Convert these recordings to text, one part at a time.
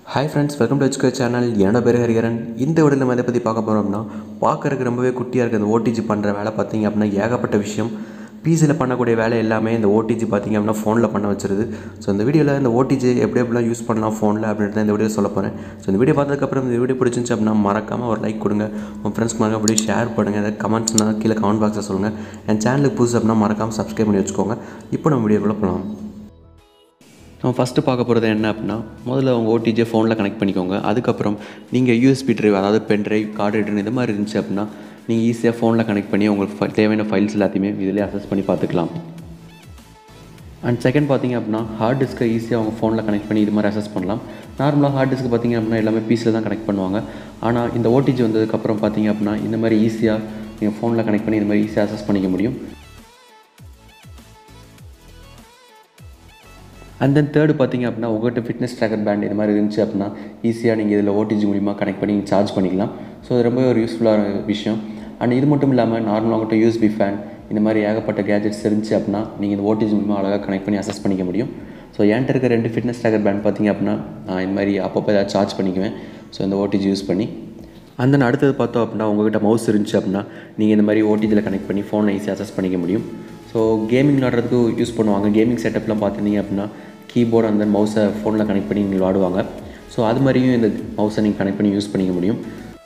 hi friends welcome to HK channel என்னோட பேர் ஹரிஹரன் இந்த வீடியோவில் நம்ம எதை பற்றி பார்க்க போகிறோம்னா பார்க்கறதுக்கு ரொம்பவே குட்டியாக இருக்குது அந்த ஓடிஜி பண்ணுற வேலை பார்த்தீங்க அப்படின்னா ஏகப்பட்ட விஷயம் பிசியில் பண்ணக்கூடிய வேலை எல்லாமே இந்த ஓடிஜி பார்த்தீங்க அப்படின்னா ஃபோனில் பண்ண வச்சிருது ஸோ இந்த வீடியோவில் இந்த ஓடிஜி எப்படி எப்படிலாம் யூஸ் பண்ணலாம் ஃபோனில் அப்படின்றத இந்த வீடியோ சொல்ல போகிறேன் ஸோ இந்த வீடியோ பார்த்ததுக்கப்புறம் இந்த வீடியோ பிடிச்சிருந்துச்சு அப்படின்னா மறக்காமல் ஒரு லைக் கொடுங்க உங்கள் ஃப்ரெண்ட்ஸ்க்கு மறக்காம அப்படியே ஷேர் பண்ணுங்கள் ஏதாவது கமெண்ட்ஸ்னால் கீழே கமெண்ட் பாக்ஸில் சொல்லுங்கள் என் சேனலுக்கு புதுசு அப்படின்னா மறக்காமல் சப்ஸ்கிரைப் பண்ணி வச்சுக்கோங்க இப்போ நம்ம வீடியோக்குள்ளே போகலாம் நம்ம ஃபஸ்ட்டு பார்க்க போகிறது என்ன அப்படின்னா முதல்ல உங்கள் ஓடிஜியை ஃபோனில் கனெக்ட் பண்ணிக்கோங்க அதுக்கப்புறம் நீங்கள் யூஎஸ்பி டிரைவ் அதாவது பென் டிரைவ் கார்டு ரீடர் இந்த மாதிரி இருந்துச்சு அப்படின்னா நீங்கள் ஈஸியாக ஃபோனில் கனெக்ட் பண்ணி உங்களுக்கு ஃப- தேவையான ஃபைல்ஸ் எல்லாத்தையுமே இதிலே அக்சஸ் பண்ணி பார்த்துக்கலாம் அண்ட் செகண்ட் பார்த்தீங்க அப்படின்னா ஹார்ட் டிஸ்க்கை ஈஸியாக அவங்க ஃபோனில் கனெக்ட் பண்ணி இது மாதிரி அக்சஸ் பண்ணலாம் நார்மலாக ஹார்ட் டிஸ்க் பார்த்தீங்க அப்படின்னா எல்லாமே பீஸில் தான் கனெக்ட் பண்ணுவாங்க ஆனால் இந்த ஓடிஜி வந்ததுக்கப்புறம் பார்த்தீங்க அப்படின்னா இந்த மாதிரி ஈஸியாக நீங்கள் ஃபோனில் கனெக்ட் பண்ணி இந்த மாதிரி ஈஸியாக அக்சஸ் பண்ணிக்க முடியும் அண்ட் தென் தேர்டு பார்த்தீங்க அப்படின்னா உங்கள்கிட்ட ஃபிட்னஸ் ட்ராக்கர் பேண்ட் இது மாதிரி இருந்துச்சு அப்படின்னா ஈஸியாக நீங்கள் இதில் ஓடிஜி மூலிமா கனெக்ட் பண்ணி சார்ஜ் பண்ணிக்கலாம் ஸோ இது ரொம்பவே ஒரு யூஸ்ஃபுல்லான விஷயம் அண்ட் இது மட்டும் இல்லாமல் நார்மலாக உங்கள்கிட்ட யூஎஸ்பி ஃபேன் இந்த மாதிரி ஏகப்பட்ட கேஜெட்ஸ் இருந்துச்சு அப்படின்னா நீங்கள் இந்த ஓடிஜி மூலிமா அழகாக கனெக்ட் பண்ணி அசஸ் பண்ணிக்க முடியும் ஸோ என்கிட்ட இருக்க ரெண்டு ஃபிட்னஸ் ட்ராக்கர் பேண்ட் பார்த்தீங்க அப்படின்னா நான் இந்த மாதிரி அப்பப்போ ஏதாவது சார்ஜ் பண்ணிக்குவேன் ஸோ இந்த ஓடிஜி யூஸ் பண்ணி அந்த தென் அடுத்தது பார்த்தோம் அப்படின்னா உங்கள்கிட்ட மவுஸ் இருந்துச்சு அப்படின்னா நீங்கள் இந்த மாதிரி ஓடிஜியில் கனெக்ட் பண்ணி ஃபோனை ஈஸியாக அசஸ் பண்ணிக்க முடியும் ஸோ கேமிங் விளாட்றதுக்கு யூஸ் பண்ணுவாங்க கேமிங் செட்டப்லாம் பார்த்துருந்தீங்க அப்படின்னா கீபோர்டு அந்த மவுஸை ஃபோனில் கனெக்ட் பண்ணி நீங்கள் விளாடுவாங்க ஸோ அது மாதிரியும் இந்த மவுஸை நீங்கள் கனெக்ட் பண்ணி யூஸ் பண்ணிக்க முடியும்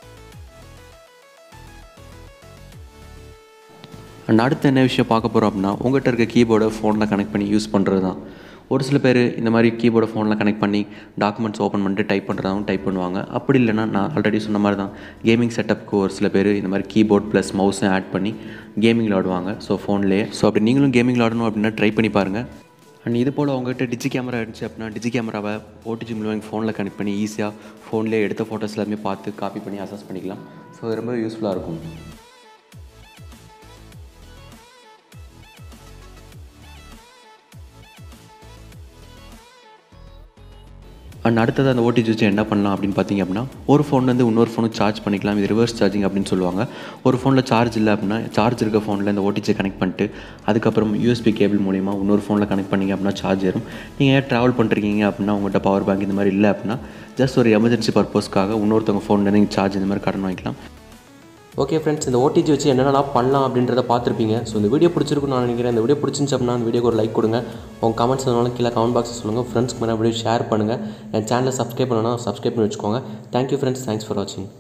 அண்ட் அடுத்து என்ன விஷயம் பார்க்க போகிறோம் அப்படின்னா உங்கள்கிட்ட இருக்க கீபோர்டை ஃபோனில் கனெக்ட் பண்ணி யூஸ் பண்ணுறது தான் ஒரு சில பேர் இந்த மாதிரி கீபோர்டை ஃபோனில் கனெக்ட் பண்ணி டாக்குமெண்ட்ஸ் ஓப்பன் பண்ணிட்டு டைப் பண்ணுறதாகவும் டைப் பண்ணுவாங்க அப்படி இல்லைன்னா நான் ஆல்ரெடி சொன்ன மாதிரி தான் கேமிங் செட்டப்புக்கு ஒரு சில பேர் இந்த மாதிரி கீபோர்ட் ப்ளஸ் மவுஸும் ஆட் பண்ணி கேமிங் விளாடுவாங்க ஸோ ஃபோன்லேயே ஸோ அப்படி நீங்களும் கேமிங் விளாடணும் அப்படின்னா ட்ரை பண்ணி பாருங்கள் அண்ட் இது போல் உங்கள்கிட்ட டிஜி கேமரா இருந்துச்சு அப்படின்னா டிஜி கேமராவை ஓடிஜி மூலமாக ஃபோனில் கனெக்ட் பண்ணி ஈஸியாக ஃபோன்லேயே எடுத்த ஃபோட்டோஸ் எல்லாமே பார்த்து காப்பி பண்ணி அசஸ் பண்ணிக்கலாம் ஸோ இது ரொம்ப யூஸ்ஃபுல்லாக இருக்கும் அண்ட் அடுத்தது அந்த ஓடிஜி வச்சு என்ன பண்ணலாம் அப்படின்னு பார்த்தீங்க அப்படின்னா ஒரு ஃபோன்லேருந்து இன்னொரு ஃபோனுக்கு சார்ஜ் பண்ணிக்கலாம் இது ரிவர்ஸ் சார்ஜிங் அப்படின்னு சொல்லுவாங்க ஒரு ஃபோனில் சார்ஜ் இல்லை அப்படின்னா சார்ஜ் இருக்க ஃபோனில் இந்த ஓடிஜி கனெக்ட் பண்ணிட்டு அதுக்கப்புறம் யூஎஸ்பி கேபிள் மூலிமா இன்னொரு ஃபோனில் கனெக்ட் பண்ணிங்க அப்படின்னா சார்ஜ் ஏறும் நீங்கள் ஏன் ட்ராவல் பண்ணுறீங்க அப்படின்னா உங்கள்கிட்ட பவர் பேங்க் இந்த மாதிரி இல்லை அப்படின்னா ஜஸ்ட் ஒரு எமர்ஜென்சி பர்பஸ்க்காக இன்னொருத்தவங்க ஃபோன்லேருந்து நீங்கள் சார்ஜ் இந்த மாதிரி கடன் வாங்கிக்கலாம் ஓகே ஃப்ரெண்ட்ஸ் இந்த ஓடிஜி வச்சு என்னென்னலாம் பண்ணலாம் அப்படின்றத பார்த்துருப்பீங்க ஸோ இந்த வீடியோ பிடிச்சிருக்குன்னு நான் நினைக்கிறேன் இந்த வீடியோ பிடிச்சிருந்துச்சு அப்படின்னா இந்த வீடியோக்கு ஒரு லைக் கொடுங்க உங்கள் கமெண்ட்ஸ் இருந்தாலும் கீழே கமெண்ட் பாக்ஸில் சொல்லுங்கள் ஃப்ரெண்ட்ஸ்க்கு மேலே வீடியோ ஷேர் பண்ணுங்கள் என் சேனலை சப்ஸ்கிரைப் பண்ணணும் சப்ஸ்கிரைப் பண்ணி வச்சுக்கோங்க தேங்க்யூ ஃப்ரெண்ட்ஸ் தேங்க்ஸ் ஃபார் வாட்சிங்